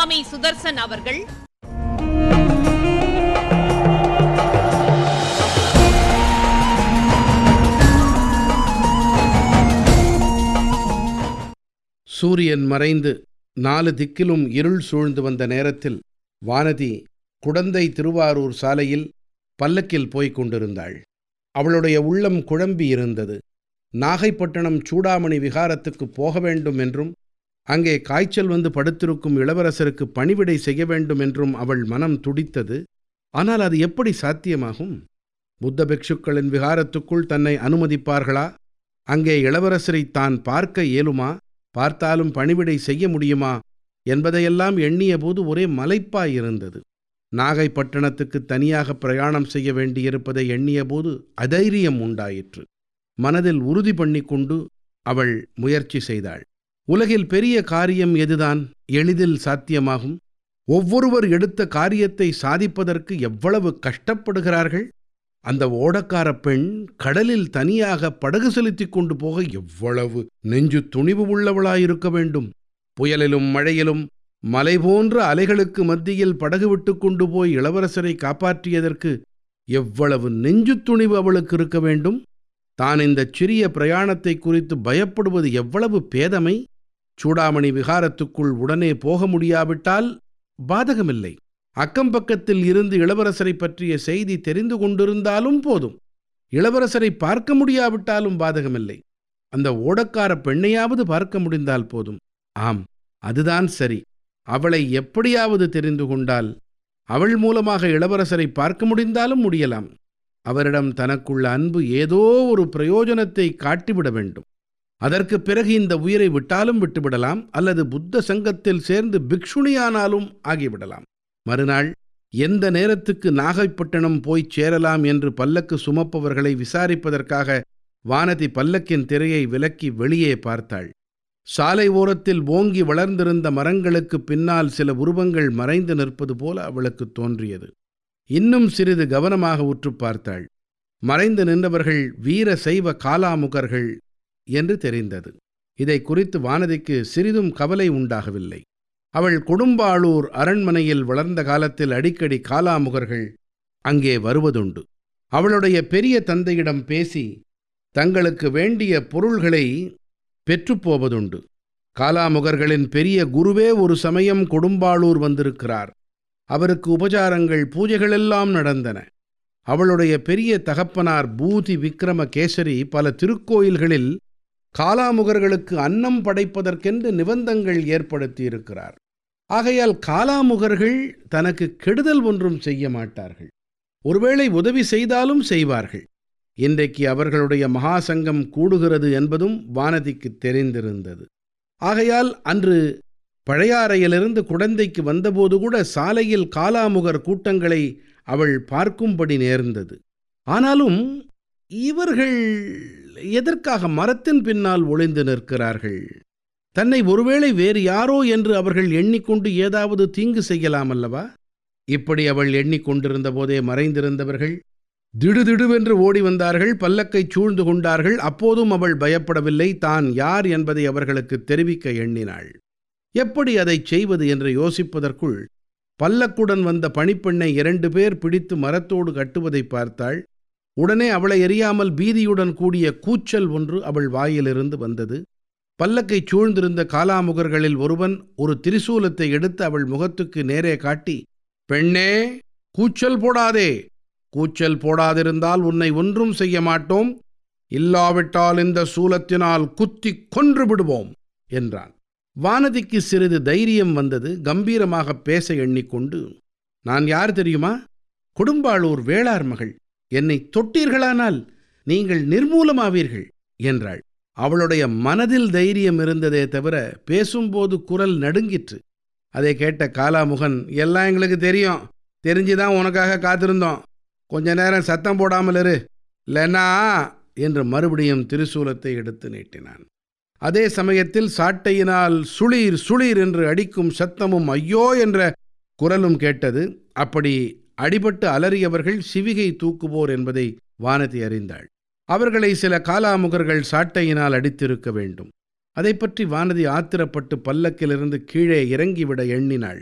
சுவாமி சுதர்சன் அவர்கள் சூரியன் மறைந்து நாலு திக்கிலும் இருள் சூழ்ந்து வந்த நேரத்தில் வானதி குடந்தை திருவாரூர் சாலையில் பல்லக்கில் போய்க் கொண்டிருந்தாள் அவளுடைய உள்ளம் குழம்பி இருந்தது நாகைப்பட்டினம் சூடாமணி விகாரத்துக்கு போக வேண்டும் என்றும் அங்கே காய்ச்சல் வந்து படுத்திருக்கும் இளவரசருக்கு பணிவிடை செய்ய வேண்டும் என்றும் அவள் மனம் துடித்தது ஆனால் அது எப்படி சாத்தியமாகும் புத்த பிக்ஷுக்களின் விகாரத்துக்குள் தன்னை அனுமதிப்பார்களா அங்கே இளவரசரை தான் பார்க்க இயலுமா பார்த்தாலும் பணிவிடை செய்ய முடியுமா என்பதையெல்லாம் எண்ணியபோது ஒரே மலைப்பாயிருந்தது நாகைப்பட்டினத்துக்கு தனியாக பிரயாணம் செய்ய வேண்டியிருப்பதை எண்ணியபோது அதைரியம் உண்டாயிற்று மனதில் உறுதி பண்ணிக்கொண்டு அவள் முயற்சி செய்தாள் உலகில் பெரிய காரியம் எதுதான் எளிதில் சாத்தியமாகும் ஒவ்வொருவர் எடுத்த காரியத்தை சாதிப்பதற்கு எவ்வளவு கஷ்டப்படுகிறார்கள் அந்த ஓடக்கார பெண் கடலில் தனியாக படகு செலுத்திக் கொண்டு போக எவ்வளவு நெஞ்சு துணிவு உள்ளவளாயிருக்க வேண்டும் புயலிலும் மழையிலும் மலை போன்ற அலைகளுக்கு மத்தியில் படகு விட்டு கொண்டு போய் இளவரசரை காப்பாற்றியதற்கு எவ்வளவு நெஞ்சு துணிவு அவளுக்கு இருக்க வேண்டும் தான் இந்த சிறிய பிரயாணத்தை குறித்து பயப்படுவது எவ்வளவு பேதமை சூடாமணி விகாரத்துக்குள் உடனே போக முடியாவிட்டால் பாதகமில்லை அக்கம்பக்கத்தில் இருந்து இளவரசரை பற்றிய செய்தி தெரிந்து கொண்டிருந்தாலும் போதும் இளவரசரை பார்க்க முடியாவிட்டாலும் பாதகமில்லை அந்த ஓடக்கார பெண்ணையாவது பார்க்க முடிந்தால் போதும் ஆம் அதுதான் சரி அவளை எப்படியாவது தெரிந்து கொண்டால் அவள் மூலமாக இளவரசரை பார்க்க முடிந்தாலும் முடியலாம் அவரிடம் தனக்குள்ள அன்பு ஏதோ ஒரு பிரயோஜனத்தை காட்டிவிட வேண்டும் அதற்கு பிறகு இந்த உயிரை விட்டாலும் விட்டுவிடலாம் அல்லது புத்த சங்கத்தில் சேர்ந்து பிக்ஷுணியானாலும் ஆகிவிடலாம் மறுநாள் எந்த நேரத்துக்கு நாகைப்பட்டினம் போய்ச் சேரலாம் என்று பல்லக்கு சுமப்பவர்களை விசாரிப்பதற்காக வானதி பல்லக்கின் திரையை விலக்கி வெளியே பார்த்தாள் சாலை ஓரத்தில் ஓங்கி வளர்ந்திருந்த மரங்களுக்கு பின்னால் சில உருவங்கள் மறைந்து நிற்பது போல அவளுக்கு தோன்றியது இன்னும் சிறிது கவனமாக உற்று பார்த்தாள் மறைந்து நின்றவர்கள் வீர சைவ காலாமுகர்கள் என்று தெரிந்தது இதை குறித்து வானதிக்கு சிறிதும் கவலை உண்டாகவில்லை அவள் கொடும்பாளூர் அரண்மனையில் வளர்ந்த காலத்தில் அடிக்கடி காலாமுகர்கள் அங்கே வருவதுண்டு அவளுடைய பெரிய தந்தையிடம் பேசி தங்களுக்கு வேண்டிய பொருள்களை பெற்றுப்போவதுண்டு காலாமுகர்களின் பெரிய குருவே ஒரு சமயம் கொடும்பாளூர் வந்திருக்கிறார் அவருக்கு உபசாரங்கள் பூஜைகளெல்லாம் நடந்தன அவளுடைய பெரிய தகப்பனார் பூதி விக்ரம கேசரி பல திருக்கோயில்களில் காலாமுகர்களுக்கு அன்னம் படைப்பதற்கென்று நிபந்தங்கள் ஏற்படுத்தியிருக்கிறார் ஆகையால் காலாமுகர்கள் தனக்கு கெடுதல் ஒன்றும் செய்ய மாட்டார்கள் ஒருவேளை உதவி செய்தாலும் செய்வார்கள் இன்றைக்கு அவர்களுடைய மகாசங்கம் கூடுகிறது என்பதும் வானதிக்கு தெரிந்திருந்தது ஆகையால் அன்று பழையாறையிலிருந்து குடந்தைக்கு வந்தபோது கூட சாலையில் காலாமுகர் கூட்டங்களை அவள் பார்க்கும்படி நேர்ந்தது ஆனாலும் இவர்கள் எதற்காக மரத்தின் பின்னால் ஒளிந்து நிற்கிறார்கள் தன்னை ஒருவேளை வேறு யாரோ என்று அவர்கள் எண்ணிக்கொண்டு ஏதாவது தீங்கு செய்யலாம் அல்லவா இப்படி அவள் எண்ணிக்கொண்டிருந்த போதே மறைந்திருந்தவர்கள் திடுதிடுவென்று ஓடி வந்தார்கள் பல்லக்கை சூழ்ந்து கொண்டார்கள் அப்போதும் அவள் பயப்படவில்லை தான் யார் என்பதை அவர்களுக்கு தெரிவிக்க எண்ணினாள் எப்படி அதைச் செய்வது என்று யோசிப்பதற்குள் பல்லக்குடன் வந்த பணிப்பெண்ணை இரண்டு பேர் பிடித்து மரத்தோடு கட்டுவதை பார்த்தாள் உடனே அவளை எறியாமல் பீதியுடன் கூடிய கூச்சல் ஒன்று அவள் வாயிலிருந்து வந்தது பல்லக்கை சூழ்ந்திருந்த காலாமுகர்களில் ஒருவன் ஒரு திரிசூலத்தை எடுத்து அவள் முகத்துக்கு நேரே காட்டி பெண்ணே கூச்சல் போடாதே கூச்சல் போடாதிருந்தால் உன்னை ஒன்றும் செய்ய மாட்டோம் இல்லாவிட்டால் இந்த சூலத்தினால் குத்தி கொன்று விடுவோம் என்றான் வானதிக்கு சிறிது தைரியம் வந்தது கம்பீரமாக பேச எண்ணிக்கொண்டு நான் யார் தெரியுமா கொடும்பாளூர் வேளார் மகள் என்னை தொட்டீர்களானால் நீங்கள் நிர்மூலமாவீர்கள் என்றாள் அவளுடைய மனதில் தைரியம் இருந்ததே தவிர பேசும்போது குரல் நடுங்கிற்று அதை கேட்ட காலாமுகன் எல்லாம் எங்களுக்கு தெரியும் தெரிஞ்சுதான் உனக்காக காத்திருந்தோம் கொஞ்ச நேரம் சத்தம் போடாமல் இரு இல்லைன்னா என்று மறுபடியும் திரிசூலத்தை எடுத்து நீட்டினான் அதே சமயத்தில் சாட்டையினால் சுளீர் சுளீர் என்று அடிக்கும் சத்தமும் ஐயோ என்ற குரலும் கேட்டது அப்படி அடிபட்டு அலறியவர்கள் சிவிகை தூக்குவோர் என்பதை வானதி அறிந்தாள் அவர்களை சில காலாமுகர்கள் சாட்டையினால் அடித்திருக்க வேண்டும் அதை பற்றி வானதி ஆத்திரப்பட்டு பல்லக்கிலிருந்து கீழே இறங்கிவிட எண்ணினாள்